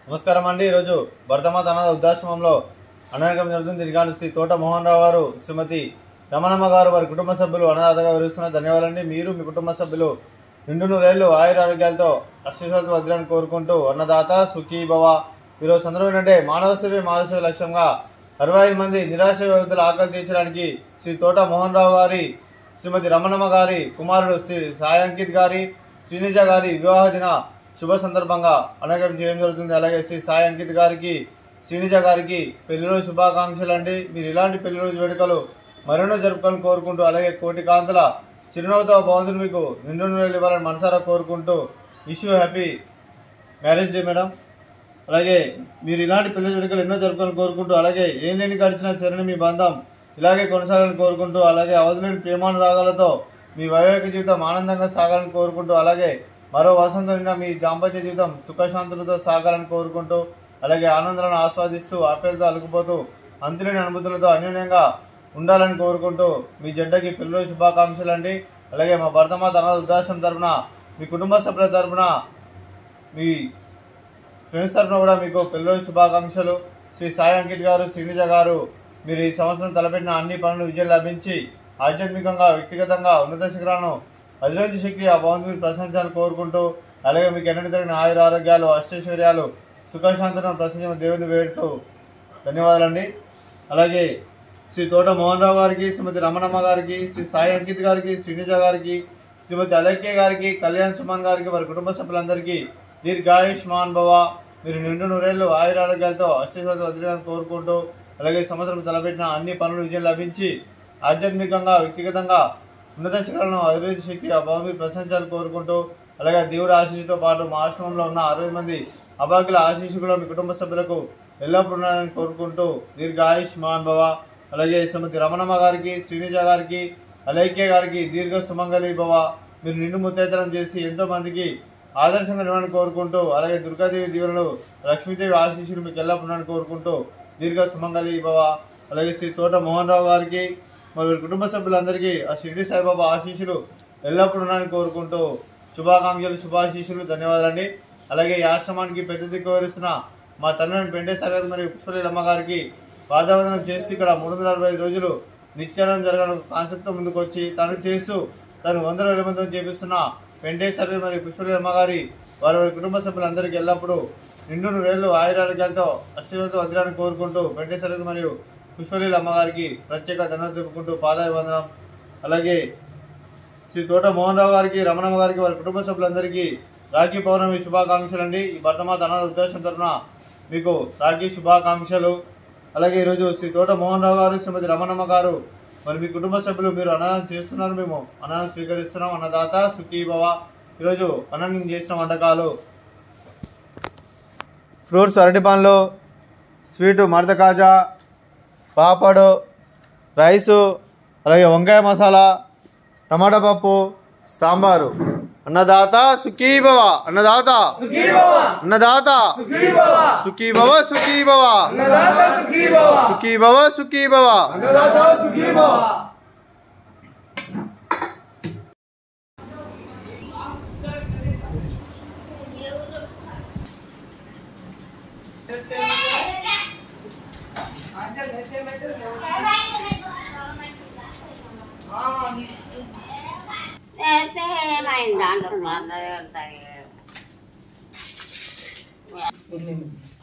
నమస్కారం అండి ఈరోజు భరతమాత అనాథ వృద్ధాశ్రమంలో అనాగం జరుగుతుంది దిగాను శ్రీ తోట మోహన్ రావు గారు శ్రీమతి రమణమ్మ గారు వారి కుటుంబ సభ్యులు అనాథగా వివరిస్తున్న ధన్యవాదాలండి మీరు మీ కుటుంబ సభ్యులు నిండు నూరేళ్లు ఆయుర ఆరోగ్యాలతో అక్షరాలతో వదిలేని కోరుకుంటూ అన్నదాత సుఖీ భవ ఈరోజు సందర్భం ఏంటంటే మానవ సేవే మానవ సేవ లక్ష్యంగా అరవై ఐదు మంది నిరాశ వ్యక్తుల ఆకలి తీర్చడానికి శ్రీ తోట మోహన్ రావు గారి శ్రీమతి రమణమ్మ గారి కుమారుడు శ్రీ సాయంకిత్ గారి శ్రీనిజ గారి వివాహ దిన శుభ సందర్భంగా అనగడం చేయడం జరుగుతుంది అలాగే శ్రీ సాయి అంకిత్ గారికి శ్రీనిజ గారికి పెళ్లి రోజు శుభాకాంక్షలు అండి మీరు ఇలాంటి పెళ్లి రోజు వేడుకలు మరెన్నో జరుపుకోవాలని కోరుకుంటూ అలాగే కోటి కాంతుల చిరునవ్వుతో భవంతులు మీకు నిండు నూనెలు ఇవ్వాలని మనసారా కోరుకుంటూ wish happy marriage day madam అలాగే మీరు ఇలాంటి పెళ్లి వేడుకలు ఎన్నో జరుపుకోవాలని కోరుకుంటూ అలాగే ఏం లేని గడిచిన చరణి మీ బంధం ఇలాగే కొనసాగాలని కోరుకుంటూ అలాగే అవధులేని ప్రేమానురాగాలతో మీ వైవాహిక జీవితం ఆనందంగా సాగాలని కోరుకుంటూ అలాగే మరో వసంతం నిండా మీ దాంపత్య జీవితం సుఖశాంతులతో సాగాలని కోరుకుంటూ అలాగే ఆనందాలను ఆస్వాదిస్తూ ఆప్యాయతతో అలుకుపోతూ అంతులేని అనుభూతులతో అన్యోన్యంగా ఉండాలని కోరుకుంటూ మీ జంటకి పిల్లలు శుభాకాంక్షలు అండి అలాగే మా భర్తమాత అనాథ ఉద్దాసం తరపున మీ కుటుంబ సభ్యుల తరపున మీ ఫ్రెండ్స్ తరఫున కూడా మీకు పెళ్లి శుభాకాంక్షలు శ్రీ సాయి అంకిత్ గారు శ్రీనిజ గారు మీరు ఈ సంవత్సరం తలపెట్టిన అన్ని పనులు విజయం లభించి ఆధ్యాత్మికంగా వ్యక్తిగతంగా ఉన్నత శిఖరాలను అధిరోజు శక్తి ఆ భవన్ మీరు ప్రశంసాలు కోరుకుంటూ అలాగే మీకు ఎన్నటి తగిన ఆయుర ఆరోగ్యాలు అష్టైశ్వర్యాలు సుఖశాంతులను ప్రశంస దేవుని వేడుతూ ధన్యవాదాలండి అలాగే శ్రీ తోట మోహన్ రావు గారికి శ్రీమతి రమణమ్మ గారికి శ్రీ సాయి అంకిత్ గారికి శ్రీనిజ గారికి శ్రీమతి అలక్య గారికి కళ్యాణ్ సుమన్ గారికి వారి కుటుంబ సభ్యులందరికీ దీర్ఘాయుష్మాన్ భవ మీరు నిండు నూరేళ్లు ఆయురారోగ్యాలతో అష్టైశ్వర్యాలతో వదిలేయాలని కోరుకుంటూ అలాగే ఈ సంవత్సరం తలపెట్టిన అన్ని పనులు విజయం లభించి ఆధ్యాత్మికంగా వ్యక్తిగతంగా ఉన్నత శిఖరాలను అభివృద్ధి శక్తి ఆ భూమి ప్రశంసాలు కోరుకుంటూ అలాగే దేవుడి ఆశీస్సుతో పాటు మా ఆశ్రమంలో ఉన్న అరవై మంది అభాగ్యుల ఆశీస్సు కూడా మీ కుటుంబ సభ్యులకు ఎల్లప్పుడూ ఉన్నారని కోరుకుంటూ దీర్ఘ ఆయుష్మాన్ భవ అలాగే శ్రీమతి రమణమ్మ గారికి శ్రీనిజ గారికి అలైక్య గారికి దీర్ఘ సుమంగళి భవ మీరు నిండు ముత్తైతనం చేసి ఎంతో మందికి ఆదర్శంగా నిలవని కోరుకుంటూ అలాగే దుర్గాదేవి దీవెనలు లక్ష్మీదేవి ఆశీస్సులు మీకు ఎల్లప్పుడూ ఉన్నారని కోరుకుంటూ దీర్ఘ సుమంగళి భవ అలాగే శ్రీ తోట మోహన్ రావు గారికి మరి వీరి కుటుంబ సభ్యులందరికీ ఆ షిరిడి సాయిబాబా ఆశీస్సులు ఎల్లప్పుడూ ఉన్నారని కోరుకుంటూ శుభాకాంక్షలు శుభాశీస్సులు ధన్యవాదాలండి అలాగే ఈ ఆశ్రమానికి పెద్ద దిక్కు వివరిస్తున్న మా తండ్రి పెండేశ్వర గారు మరియు పుష్పలీల అమ్మగారికి పాదవందనం చేస్తూ ఇక్కడ మూడు వందల అరవై ఐదు రోజులు నిత్యానం జరగడం కాన్సెప్ట్తో ముందుకు వచ్చి తను చేస్తూ తను వందల వేల మందితో చేపిస్తున్న వెంకటేశ్వర గారు మరియు పుష్పలీల అమ్మగారి వారి వారి కుటుంబ సభ్యులందరికీ ఎల్లప్పుడూ నిండు నూరేళ్లు ఆయురారోగ్యాలతో అశ్వలతో వదిలాలని కోరుకుంటూ వెంకటేశ్వర గారు మరియు పుష్పలీల అమ్మగారికి ప్రత్యేక ధన్యవాదాలు తెలుపుకుంటూ పాదాభివందనం అలాగే శ్రీ తోట మోహన్ రావు గారికి రమణమ్మ గారికి వారి కుటుంబ సభ్యులందరికీ రాఖీ పౌర్ణమి శుభాకాంక్షలు అండి ఈ భర్తమాత అనాథ ఉద్దేశం తరఫున మీకు రాఖీ శుభాకాంక్షలు అలాగే ఈరోజు శ్రీ తోట మోహన్ రావు గారు శ్రీమతి రమణమ్మ గారు మరి మీ కుటుంబ సభ్యులు మీరు అన్నదానం చేస్తున్నారు మేము అన్నదానం స్వీకరిస్తున్నాం అన్నదాత సుఖీ భవ ఈరోజు అన్నం చేసిన వంటకాలు ఫ్రూట్స్ అరటి పండ్లు స్వీటు మడత కాజా పాపడు రైసు అలాగే వంకాయ మసాలా టమాటా పప్పు సాంబారు అన్నదాత సుఖీ భవ అన్నదాత అన్నదాత సుఖీ భవ సుఖీ భవ సుఖీ భవ సుఖీ భవ వేస్తే ఏమైంది దాంట్లో వెళ్ళింది